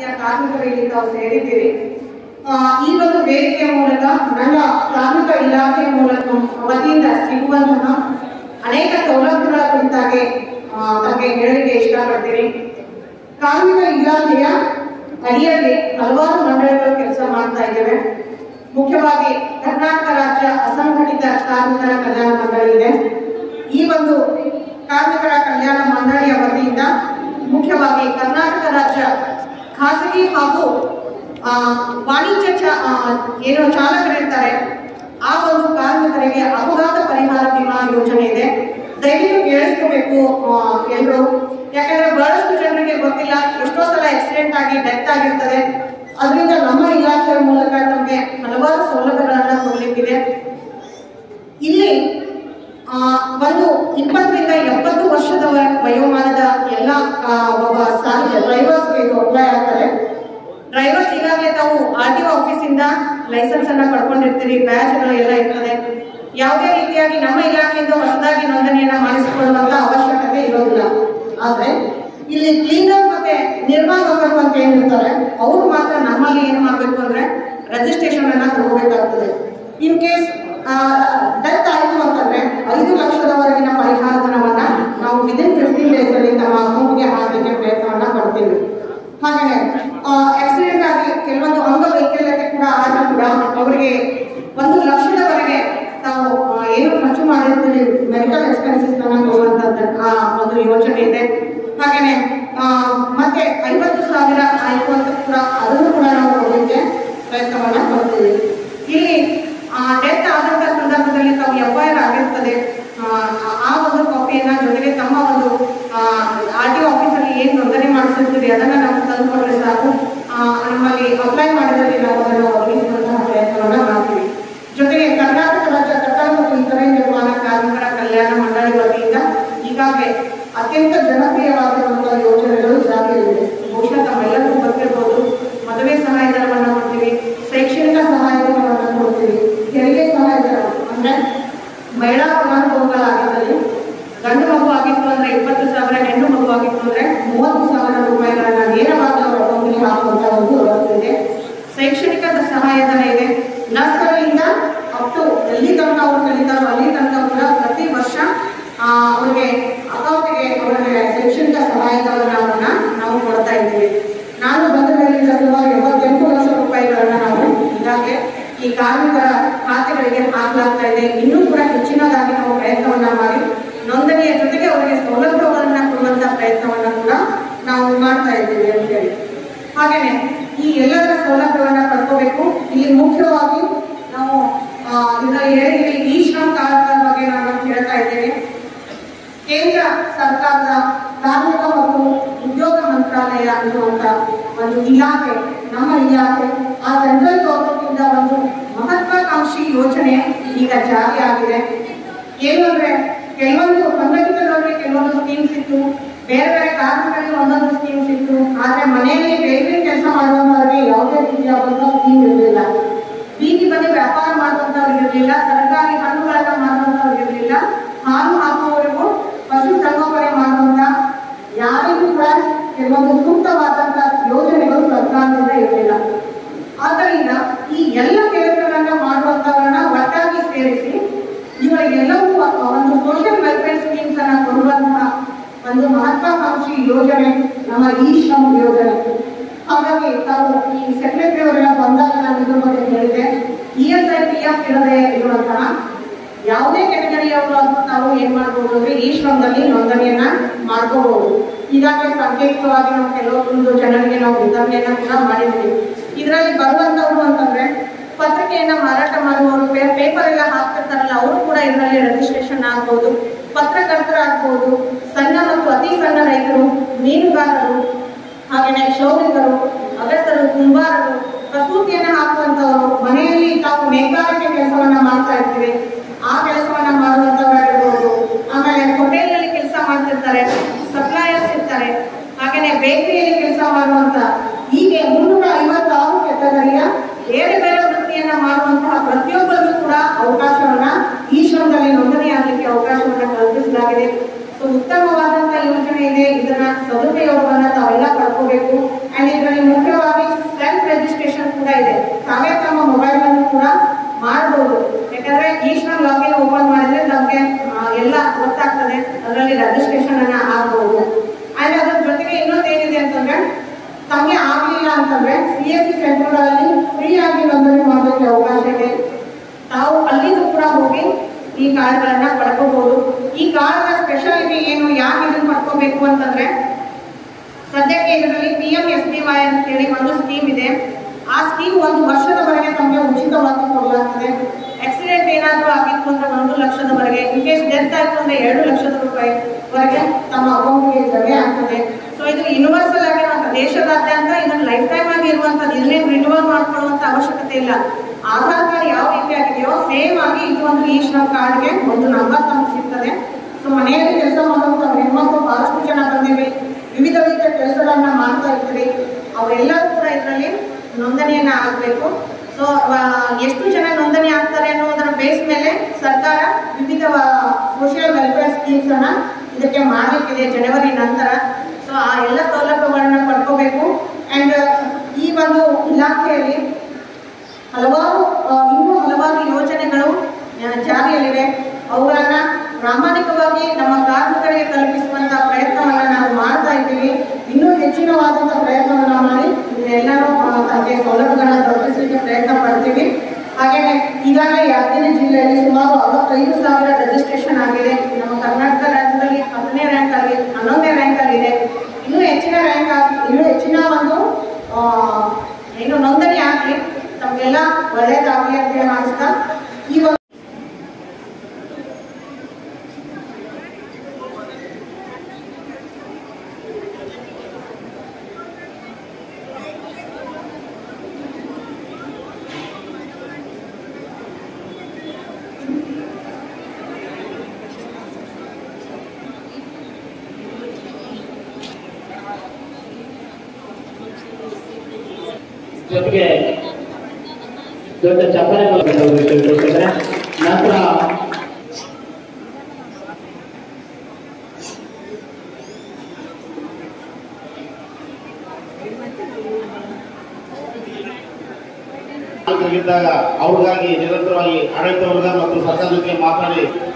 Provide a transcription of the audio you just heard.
ಇಲಾಖೆಯ ಕಾರ್ಮಿಕರು ಇಲ್ಲಿ ತಾವು ಸೇರಿದ್ದೀರಿ ಆ, ಈ ಒಂದು ವೇದಿಕೆಯ ಮೂಲಕ ನನ್ನ ಕಾರ್ಮಿಕ ಇಲಾಖೆಯ ಮೂಲಕ ವತಿಯಿಂದ ಸಿಗುವಂತಹ ಅನೇಕ ಸೌಲಭ್ಯಗಳ ಕುರಿತಾಗಿ ಆ, ತಮಗೆ ಹೇಳಲಿಕ್ಕೆ ಇಷ್ಟಪಡ್ತೀನಿ ಕಾರ್ಮಿಕ ಇಲಾಖೆಯ ಅಡಿಯಲ್ಲಿ ಹಲವಾರು ಮಂಡಳಿಗಳು ಕೆಲಸ ಮಾಡ್ತಾ ಇದ್ದೇವೆ ಮುಖ್ಯವಾಗಿ ಕರ್ನಾಟಕ ರಾಜ್ಯ ಅಸಂಘಟಿತ ಕಾರ್ಮಿಕರ ಕಲ್ಯಾಣ ಮಂಡಳಿ ಇದೆ ಈ ಒಂದು ಕಾರ್ಮಿಕರ ಕಲ್ಯಾಣ ಮಂಡಳಿಯ ವತಿಯಿಂದ ಮುಖ್ಯವಾಗಿ ಕರ್ನಾಟಕ ರಾಜ್ಯ ಖಾಸಗಿ ಹಾಗೂ ಆ, ವಾಣಿಜ್ಯ ಚ- ಆ, ಏನು ಚಾಲಕರಿರ್ತಾರೆ ಆ ಒಂದು ಕಾರ್ಮಿಕರಿಗೆ ಅಪಘಾತ ಪರಿಹಾರ ವಿಮಾ ಯೋಜನೆ ಇದೆ ದಯವಿಟ್ಟು ಕೇಳಿಸ್ಕೋಬೇಕು ಎಲ್ಲರೂ ಯಾಕಂದ್ರೆ ಬಹಳಷ್ಟು ಜನರಿಗೆ ಗೊತ್ತಿಲ್ಲ ಎಷ್ಟೋ ಸಲ ಆಕ್ಸಿಡೆಂಟ್ ಆಗಿ ಡೆತ್ ಆಗಿರ್ತದೆ ಅದರಿಂದ ನಮ್ಮ ಇಲಾಖೆಯ ಮೂಲಕ ನಮಗೆ ಹಲವಾರು ಸೌಲಭ್ಯಗಳನ್ನ ಕೊಡ್ಲಿಕ್ಕಿದೆ ಇಲ್ಲಿ ಆ, ಒಂದು ಇಪ್ಪತ್ತರಿಂದ ಎಪ್ಪತ್ತು ವರ್ಷದ ವ- ವಯೋಮಾನದ ಎಲ್ಲ ಆ, ಒಬ್ಬ ಸಾರಿಗೆ ಡ್ರೈವರ್ಸ್ ಇದು ಅಪ್ಲೈ ಆಗ್ತಾರೆ ಡ್ರೈವರ್ಸ್ ಈಗಾಗಲೇ ತಾವು ಆರ್ ಟಿ ಆಫೀಸ್ ಇಂದ ಲೈಸೆನ್ಸ್ ಅನ್ನ ಪಡ್ಕೊಂಡಿರ್ತೀರಿ ಬ್ಯಾಚ್ ಎಲ್ಲ ಇರ್ತದೆ ಯಾವುದೇ ರೀತಿಯಾಗಿ ನಮ್ಮ ಇಲಾಖೆಯಿಂದ ಹೊಸದಾಗಿ ನೋಂದಣಿಯನ್ನ ಮಾಡಿಸಿಕೊಳ್ಳುವಂತ ಅವಶ್ಯಕತೆ ಇರೋದಿಲ್ಲ ಆದ್ರೆ ಇಲ್ಲಿ ಕ್ಲೀನರ್ ಮತ್ತೆ ನಿರ್ಮಾಪಕರು ಅಂತ ಏನಿರ್ತಾರೆ ಅವರು ಮಾತ್ರ ನಮ್ಮಲ್ಲಿ ಏನ್ ಮಾಡ್ಬೇಕು ಅಂದ್ರೆ ರಿಜಿಸ್ಟ್ರೇಷನ್ ಅನ್ನ ತಗೋಬೇಕಾಗ್ತದೆ ಇನ್ ಕೇಸ್ ಡೆತ್ ಆಯಿತು ಅಂತಂದ್ರೆ ಐದು ಲಕ್ಷದವರೆಗಿನ ಪರಿಹಾರ ಧನವನ್ನ ನಾವು ವಿದಿನ್ ಫಿಫ್ಟೀನ್ ಡೇಸ್ ಅಲ್ಲಿ ತಮ್ಮ ಅಕೌಂಟ್ಗೆ ಹಾಕಲಿಕ್ಕೆ ಪ್ರಯತ್ನವನ್ನ ಪಡ್ತೀವಿ ಹಾಗೆ ಆಕ್ಸಿಡೆಂಟ್ ಆಗಿ ಕೆಲವೊಂದು ಅಂಗವೈಕಲ್ಯತೆ ಕೂಡ ಆದ ಕೂಡ ಅವರಿಗೆ ಒಂದು ಲಕ್ಷದವರೆಗೆ ತಾವು ಆ, ಏನು ಖರ್ಚು ಮಾಡಿರ್ತೀವಿ ಮೆಡಿಕಲ್ ಎಕ್ಸ್ಪೆನ್ಸಸ್ ಅನ್ನ ಕೊಡುವಂತದ್ದು ಆ ಒಂದು ಯೋಜನೆ ಇದೆ ಹಾಗೇನೆ ಆ, ಮತ್ತೆ ಐವತ್ತು ಸಾವಿರ ಆಯ್ತು ಅಂತ ಕೂಡ ಅದನ್ನು ಕೂಡ ನಾವು ಕೊಡಲಿಕ್ಕೆ ಪ್ರಯತ್ನವನ್ನ ಪಡ್ತೀವಿ ಇಲ್ಲಿ ಡೆತ್ ಆದಂತ ಸಂದರ್ಭದಲ್ಲಿ ತಾವು ಎಫ್ ಐ ಆರ್ ಆಗಿರ್ತದೆ ಆ, ಆ ಒಂದು ಕಾಪಿಯನ್ನ ಜೊತೆಗೆ ತಮ್ಮ ಒಂದು ಆರ್ ಟಿ ಆಫೀಸಲ್ಲಿ ಏನ್ ನೋಂದಣಿ ಮಾಡಿಸಿರ್ತೀರಿ ಅದನ್ನ ನಾವು ತಂದುಕೊಂಡ್ರೆ ಸಾಕು ಆ, ನಮ್ಮಲ್ಲಿ ಅಪ್ಲೈ ಮಾಡಿದಲ್ಲಿ ನಾವು ಅದನ್ನು ಒದಗಿಸುವಂತಹ ಪ್ರಯತ್ನವನ್ನ ಮಾಡ್ತೀವಿ ಜೊತೆಗೆ ಕರ್ನಾಟಕ ರಾಜ್ಯ ಕಟ್ಟಡ ಮತ್ತು ಇತರೆ ನಿರ್ಮಾಣ ಕಾರ್ಮಿಕರ ಕಲ್ಯಾಣ ಮಂಡಳಿ ವತಿಯಿಂದ ಈಗಾಗಲೇ ಅತ್ಯಂತ ಜನಪ್ರಿಯವಾಗಿರುವಂತಹ ಯೋಜನೆಗಳು ಜಾರಿಯಲ್ಲಿದೆ ಬಹುಶಃ ತಮ್ಮೆಲ್ಲರಿಗೂ ಗೊತ್ತಿರಬಹುದು ಮದುವೆ ಸಹಾಯಧನವನ್ನ ಕೊಡ್ತೀವಿ ಶೈಕ್ಷಣಿಕ ಸಹಾಯಧನವನ್ನ ಕೊಡ್ತೀವಿ ತೆರಿಗೆ ಸಹಾಯಧನ ಅಂದ್ರೆ ಮಹಿಳಾ ಫಲಾನುಭವಿಗಳಾಗಿದ್ದಲ್ಲಿ ಗಂಡು ಮಗು ಆಗಿತ್ತು ಅಂದ್ರೆ ಇಪ್ಪತ್ತು ಸಾವಿರ ಹೆಣ್ಣು ಮಗು ಆಗಿತ್ತು ಅಂದ್ರೆ ಮೂವತ್ತು ಸಾವಿರ ರೂಪಾಯಿಗಳನ್ನ ನೇರವಾಗಿ ಅವರ ಅಕೌಂಟ್ಗೆ ಹಾಕುವಂತ ಒಂದು ವ್ಯವಸ್ಥೆ ಇದೆ ಶೈಕ್ಷಣಿಕ ಸಹಾಯಧನ ಇದೆ ನರ್ಸರಿಯಿಂದ ಅಪ್ ಟು ಎಲ್ಲಿ ತನಕ ಅವರು ಕಲಿತಾರೋ ಅಲ್ಲಿ ತನಕ ಕೂಡ ಪ್ರತಿ ವರ್ಷ ಆ, ಅವ್ರಿಗೆ ಅಕೌಂಟ್ಗೆ ಅವರಿಗೆ ಶೈಕ್ಷಣಿಕ ಸಹಾಯಧನವನ್ನ ನಾವು ಕೊಡ್ತಾ ಇದ್ದೀವಿ ನಾನು ಬಂದ ಮೇಲಿಂದ ಸುಮಾರು ಎಂಬತ್ತೆಂಟು ಲಕ್ಷ ರೂಪಾಯಿಗಳನ್ನ ನಾವು ಈಗಾಗಲೇ ಈ ಕಾರ್ಮಿಕರ ಖಾತೆಗಳಿಗೆ ಹಾಕಲಾಗ್ತಾ ಇದೆ ಇನ್ನೂ ಕೂಡ ಹೆಚ್ಚಿನದಾಗಿ ನಾವು ಪ್ರಯತ್ನವನ್ನ ಮಾಡಿ ನೋಂದಣಿಯ ಜೊತೆಗೆ ಅವರಿಗೆ ಸೌಲಭ್ಯಗಳನ್ನ ಕೊಡುವಂತ ಪ್ರಯತ್ನವನ್ನ ಕೂಡ ನಾವು ಮಾಡ್ತಾ ಇದ್ದೀವಿ ಅಂತ ಹೇಳಿ ಹಾಗೇನೆ ಈ ಎಲ್ಲದರ ಸೌಲಭ್ಯವನ್ನ ಪಡ್ಕೋಬೇಕು ಇಲ್ಲಿ ಮುಖ್ಯವಾಗಿ ನಾವು ಆ, ಇದರಲ್ಲಿ ಹೇಳಿದ್ವಿ ಈ ಶ್ರಮ್ ಕಾರ್ಡ್ಗಳ ಬಗ್ಗೆ ನಾನು ಹೇಳ್ತಾ ಇದ್ದೇನೆ ಕೇಂದ್ರ ಸರ್ಕಾರದ ಕಾರ್ಮಿಕ ಮತ್ತು ಉದ್ಯೋಗ ಮಂತ್ರಾಲಯ ಅನ್ನುವಂತ ಒಂದು ಇಲಾಖೆ ನಮ್ಮ ಇಲಾಖೆ ಆ ಸೆಂಟ್ರಲ್ ಗೌರ್ಮೆಂಟ್ ಇಂದ ಒಂದು ಮಹತ್ವಾಕಾಂಕ್ಷಿ ಯೋಜನೆ ಈಗ ಜಾರಿಯಾಗಿದೆ ಏನು ಅಂದ್ರೆ ಕೆಲವೊಂದು ಸಂಘಟಿತರಲ್ಲಿ ಕೆಲವೊಂದು ಸ್ಕೀಮ್ಸ್ ಇತ್ತು ಬೇರೆ ಬೇರೆ ಕಾರ್ಮಿಕರಿಗೆ ಒಂದೊಂದು ಸ್ಕೀಮ್ಸ್ ಇತ್ತು ಆದ್ರೆ ಮನೆಯಲ್ಲಿ ಬೇರೆ ಕೆಲಸ ಮಾಡುವವರಿಗೆ ಯಾವುದೇ ರೀತಿಯಾದಂತಹ ಸ್ಕೀಮ್ ಇರಲಿಲ್ಲ ಬೀದಿ ಬದಿ ವ್ಯಾಪಾರ ಮಾಡುವಂತವ್ರು ಇರಲಿಲ್ಲ ತರಕಾರಿ ಹಣ್ಣುಗಳನ್ನ ಮಾಡುವಂತವ್ರು ಇರಲಿಲ್ಲ ಹಾಲು ಹಾಕುವವರಿಗೂ ಪಶು ಸಂಗೋಪನೆ ಮಾಡುವಂತ ಯಾರಿಗೂ ಕೂಡ ಕೆಲವೊಂದು ಸೂಕ್ತವಾದಂತ ಯೋಜನೆಗಳು ಸರ್ಕಾರದಿಂದ ಇರಲಿಲ್ಲ ಆದ್ದರಿಂದ ಈ ಎಲ್ಲ ಕೆಲಸಗಳನ್ನ ಮಾಡುವಂತವರನ್ನ ಒಟ್ಟಾಗಿ ಸೇರಿಸಿ ಇವರಿಗೆಲ್ಲವೂ ಒಂದು ಸೋಷಿಯಲ್ ವೆಲ್ಫೇರ್ ಸ್ಕೀಮ್ಸ್ ಅನ್ನ ಕೊಡುವಂತಹ ಒಂದು ಮಹತ್ವಾಕಾಂಕ್ಷಿ ಯೋಜನೆ ನಮ್ಮ ಈ ಶ್ರಮ್ ಯೋಜನೆ ಹಾಗಾಗಿ ತಾವು ಈ ಸೆಕ್ರೆಟರಿ ಅವರೆಲ್ಲ ಬಂದಾಗ ನಾನು ಇದ್ರ ಬಗ್ಗೆ ಹೇಳಿದೆ E S I P F ಇರದೇ ಇರುವಂತಹ ಯಾವುದೇ ಕೆಟಗರಿಯವರು ಅದು ತಾವು ಏನ್ ಮಾಡ್ಬೋದು ಅಂದ್ರೆ ಈ ಶ್ರಮದಲ್ಲಿ ನೋಂದಣಿಯನ್ನ ಮಾಡ್ಕೋಬಹುದು ಈಗಾಗಲೇ ಸಾಂಕೇತಿಕವಾಗಿ ನಾವು ಕೆಲವೊಂದು ಜನರಿಗೆ ನಾವು ವಿತರಣೆಯನ್ನ ಕೂಡ ಮಾಡಿದ್ದೀವಿ ಇದರಲ್ಲಿ ಬರುವಂತವ್ರು ಅಂತಂದ್ರೆ ಪತ್ರಿಕೆಯನ್ನ ಮಾರಾಟ ಮಾಡುವವರು ಪೇಪರ್ ಎಲ್ಲ ಹಾಕ್ತಿರ್ತಾರಲ್ಲ ಅವರು ಕೂಡ ಇದರಲ್ಲಿ ರಿಜಿಸ್ಟ್ರೇಷನ್ ಆಗ್ಬೋದು ಪತ್ರಕರ್ತರಾಗ್ಬೋದು ಸಣ್ಣ ಮತ್ತು ಅತಿ ಸಣ್ಣ ರೈತರು ಮೀನುಗಾರರು ಹಾಗೆಯೇ ಕ್ಷೌರಿಕರು ಅಗಸರು ಕುಂಬಾರರು ಪ್ರಸೂತಿಯನ್ನ ಹಾಕುವಂತವರು ಮನೆಯಲ್ಲಿ ತಾವು ನೇಕಾರಿಕೆ ಕೆಲಸವನ್ನ ಮಾಡ್ತಾ ಇರ್ತೀವಿ ಆ ಕೆಲಸವನ್ನ ಮಾಡುವಂತವರಾಗಿರ್ಬೋದು ಆಮೇಲೆ ಹೋಟೆಲ್ನಲ್ಲಿ ಕೆಲಸ ಮಾಡ್ತಿರ್ತಾರೆ ಸಪ್ಲೈಯರ್ಸ್ ಇರ್ತಾರೆ ಹಾಗೇನೆ ಬೇಕರಿಯಲ್ಲಿ ಕೆಲಸ ಮಾಡುವಂತ ಹೀಗೆ ಮುನ್ನೂರ ಐವತ್ತಾರು ಕೆಟಗರಿಯ ಬೇರೆ ಬೇರೆ ವೃತ್ತಿಯನ್ನ ಮಾಡುವಂತಹ ಪ್ರತಿಯೊಬ್ಬರಿಗೂ ಕೂಡ ಅವಕಾಶವನ್ನ ಈ ಶ್ರಮದಲ್ಲಿ ನೋಂದಣಿ ಆಗಲಿಕ್ಕೆ ಅವಕಾಶವನ್ನ ಕಲ್ಪಿಸಲಾಗಿದೆ ಸೊ ಉತ್ತಮವಾದಂತಹ ಯೋಜನೆ ಇದೆ ಇದನ್ನ ಸದುಪಯೋಗವನ್ನ ತಾವೆಲ್ಲ ಪಡ್ಕೋಬೇಕು ಅಂಡ್ ಇದರಲ್ಲಿ ಮುಖ್ಯವಾಗಿ ಇದರಲ್ಲಿ ರಿಜಿಸ್ಟ್ರೇಷನ್ ಅನ್ನ ಆಗಬಹುದು ಅಂಡ್ ಅದ್ರ ಜೊತೆಗೆ ಇನ್ನೊಂದು ಏನಿದೆ ಅಂತಂದ್ರೆ ತಮಗೆ ಆಗ್ಲಿಲ್ಲ ಅಂತಂದ್ರೆ ಸಿ ಎಸ್ ಸಿ ಸೆಂಟರ್ಗಳಲ್ಲಿ ಫ್ರೀ ಆಗಿ ನೋಂದಣಿ ಮಾಡೋದಕ್ಕೆ ಅವಕಾಶ ಇದೆ ತಾವು ಅಲ್ಲಿಗೂ ಕೂಡ ಹೋಗಿ ಈ ಕಾರ್ಡ್ಗಳನ್ನ ಪಡ್ಕೋಬಹುದು ಈ ಕಾರ್ಡ್ನ ಸ್ಪೆಷಾಲಿಟಿ ಏನು ಯಾಕೆ ಇದನ್ನ ಪಡ್ಕೋಬೇಕು ಅಂತಂದ್ರೆ ಸದ್ಯಕ್ಕೆ ಇದರಲ್ಲಿ P M S B Y ಅಂತೇಳಿ ಒಂದು ಸ್ಕೀಮ್ ಇದೆ ಆ ಸ್ಕೀಮ್ ಒಂದು ವರ್ಷದವರೆಗೆ ತಮಗೆ ಉಚಿತವಾಗಿ ಕೊಡಲಾಗ್ತದೆ ಆಕ್ಸಿಡೆಂಟ್ ಏನಾದರೂ ಆಗಿತ್ತು ಅಂದ್ರೆ ಒಂದು ಲಕ್ಷದವರೆಗೆ ಇನ್ ಕೇಸ್ ಡೆತ್ ಆಯ್ತು ಅಂದ್ರೆ ಎರಡು ಲಕ್ಷದ ರೂಪಾಯಿ ವರೆಗೆ ತಮ್ಮ ಅಕೌಂಟ್ಗೆ ಜಮೆ ಆಗ್ತದೆ ಸೊ ಇದು ಯೂನಿವರ್ಸಲ್ ಆಗಿ ನಮ್ಮ ದೇಶದಾದ್ಯಂತ ಇದನ್ನು ಲೈಫ್ ಟೈಮ್ ಆಗಿ ಇರುವಂತದ್ದು ಇದನ್ನೇ ರಿನ್ಯೂವಲ್ ಮಾಡ್ಕೊಳ್ಳುವಂತ ಅವಶ್ಯಕತೆ ಇಲ್ಲ ಆಧಾರ್ ಕಾರ್ಡ್ ಯಾವ ರೀತಿ ಆಗಿದೆಯೋ ಸೇಮ್ ಆಗಿ ಇದು ಒಂದು ಈ ಶ್ರಮ್ ಕಾರ್ಡ್ಗೆ ಒಂದು ನಂಬರ್ ತಮಗೆ ಸಿಗ್ತದೆ ಸೊ ಮನೆಯಲ್ಲಿ ಕೆಲಸ ಮಾಡುವಂತ ಹೆಣ್ಮಕ್ಳು ಬಹಳಷ್ಟು ಜನ ಬಂದಿವೆ ವಿವಿಧ ರೀತಿಯ ಕೆಲಸಗಳನ್ನ ಮಾಡ್ತಾ ಇರ್ತೀವಿ ಅವರೆಲ್ಲರೂ ಕೂಡ ಇದರಲ್ಲಿ ನೋಂದಣಿಯನ್ನ ಆಗಬೇಕು ಸೊ ಎಷ್ಟು ಜನ ನೋಂದಣಿ ಆಗ್ತಾರೆ ಅನ್ನೋದರ ಬೇಸ್ ಮೇಲೆ ಸರ್ಕಾರ ವಿವಿಧ ಸೋಷಿಯಲ್ ವೆಲ್ಫೇರ್ ಸ್ಕೀಮ್ಸ್ ಅನ್ನ ಇದಕ್ಕೆ ಮಾಡಲಿಕ್ಕಿದೆ ಜನವರಿ ನಂತರ ಸೊ ಆ ಎಲ್ಲ ಸೌಲಭ್ಯಗಳನ್ನ ಪಡ್ಕೋಬೇಕು ಅಂಡ್ ಈ ಒಂದು ಇಲಾಖೆಯಲ್ಲಿ ಹಲವಾರು ಆ, ಇನ್ನೂ ಹಲವಾರು ಯೋಜನೆಗಳು ಆ, ಜಾರಿಯಲ್ಲಿವೆ ಅವುಗಳನ್ನ ಪ್ರಾಮಾಣಿಕವಾಗಿ ನಮ್ಮ ಕಾರ್ಮಿಕರಿಗೆ ತಲುಪಿಸುವಂತ ಪ್ರಯತ್ನವನ್ನ ನಾವು ಮಾಡ್ತಾ ಇದ್ದೀವಿ ಇನ್ನೂ ಹೆಚ್ಚಿನವಾದಂತಹ ಪ್ರಯತ್ನವನ್ನ ಮಾಡಿ ಇದನ್ನೆಲ್ಲರೂ ಆ, ತಮಗೆ ಸೌಲಭ್ಯಗಳನ್ನ ದೊರಕಿಸಲಿಕ್ಕೆ ಪ್ರಯತ್ನ ಪಡ್ತೀವಿ ಹಾಗೇನೆ ಈಗಾಗಲೇ ಯಾದಗಿರಿ ಜಿಲ್ಲೆಯಲ್ಲಿ ಸುಮಾರು ಅರವತ್ತೈದು ಸಾವಿರ ರಿಜಿಸ್ಟ್ರೇಷನ್ ಆಗಿದೆ ನಮ್ಮ ಕರ್ನಾಟಕ ರಾಜ್ಯದಲ್ಲಿ ಹತ್ತನೇ ರ್ಯಾಂಕ್ ಆಗಿ ಹನ್ನೊಂದನೇ ರ್ಯಾಂಕ್ ಅಲ್ಲಿ ಇದೆ ಇನ್ನೂ ಹೆಚ್ಚಿನ ರ್ಯಾಂಕ್ ಆಗಿ ಇನ್ನೂ ಹೆಚ್ಚಿನ ಒಂದು ಆ, ಏನು ನೋಂದಣಿ ಆಗಲಿ ತಮಗೆಲ್ಲ ಒಳ್ಳೇದಾಗಲಿ ಅಂತ ಹೇಳಿ ಮಾಡಿಸ್ತಾ ಈ ಒಂದು ಜೊತೆಗೆ ದೊಡ್ಡ ಚಪ್ಪನೆ ವಿಷಯ ನಂತರ ಇದ್ದಾಗ ಅವ್ರಿಗಾಗಿ ನಿರಂತರವಾಗಿ ಆಡಳಿತ ವರ್ಗ ಮತ್ತು ಸರ್ಕಾರದ ಜೊತೆ ಮಾತನಾಡಿ